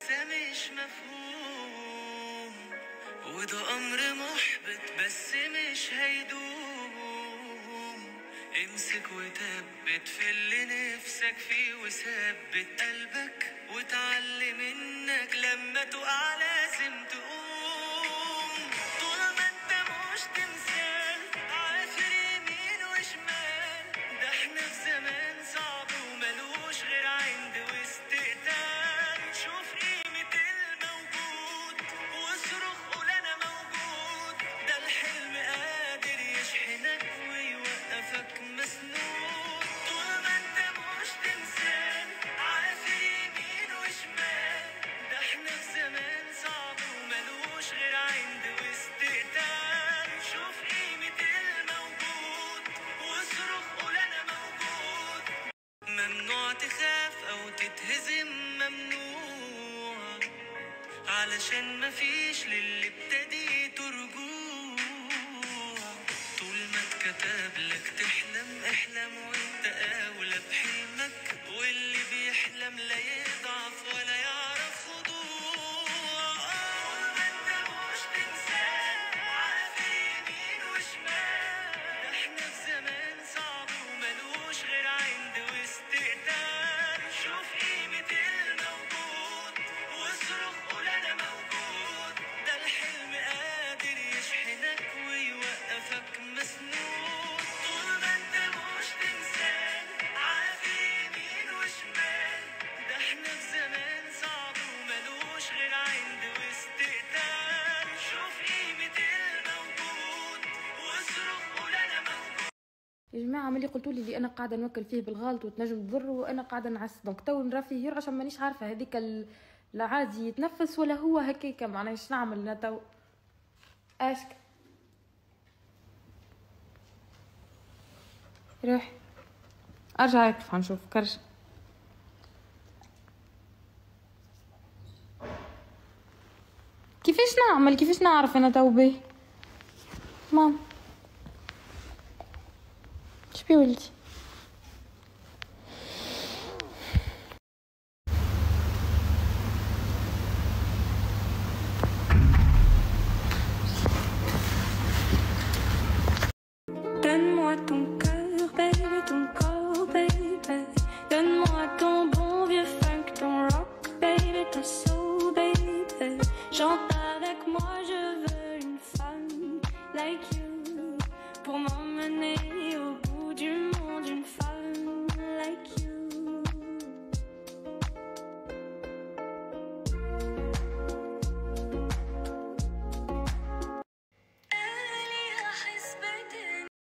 لسه مش مفهوم وده أمر محبط بس مش هيدوم امسك وثبت في اللي نفسك فيه وثبت قلبك وتعلم انك لما تقع لازم تقوم طول ما انت مش تمثال عافر يمين وشمال ده احنا في زمان صعب وملوش غير عند واستقتال شوف قيمة الموجود واصرخ قول انا موجود ده الحلم قادر يشحنك ويوقفك مسنود طول ما انت مش تمثال عافر يمين وشمال ده احنا في زمان صعب وملوش غير عند واستقتال شوف قيمة الموجود واصرخ قول انا موجود ممنوع تخاف او تتهزم ممنوع علشان مفيش للي ابتديته رجوع طول ما اتكتب لك تحلم احلم وانت اولى بحلمك واللي بيحلم لا يضعف ولا يعرف خضوع طول ما انت مش تمثال عافر يمين وشمال ده احنا في زمان صعب وملوش غير عند واستقتال شوف قيمة الموجود واصرخ قول انا موجود ده الحلم قادر يشحنك ويوقفك مسنود طول ما انت مش تمثال عافر يمين وشمال ده احنا في زمان صعب وملوش غير عند واستقتال شوف قيمة الموجود واصرخ قول انا موجود يا جماعه ملي قلتوا لي اللي انا قاعده نوكل فيه بالغلط وتنجم تضر وانا قاعده نعس دونك تو نرى فيه يرعش مانيش عارفه هذيك ال- العادي يتنفس ولا هو هكاكا معناها ايش نعمل انا تو اشك روح ارجع اقف نشوف كرش كيفاش نعمل كيفاش نعرف انا تو بيه مام شبي ولدي Donne-moi ton cœur, baby, ton corps, baby. Donne-moi ton bon vieux funk, ton rock, baby, ta soul, baby. Chante avec moi, je veux une femme like you. Pour m'emmener au bout du monde, une femme like you.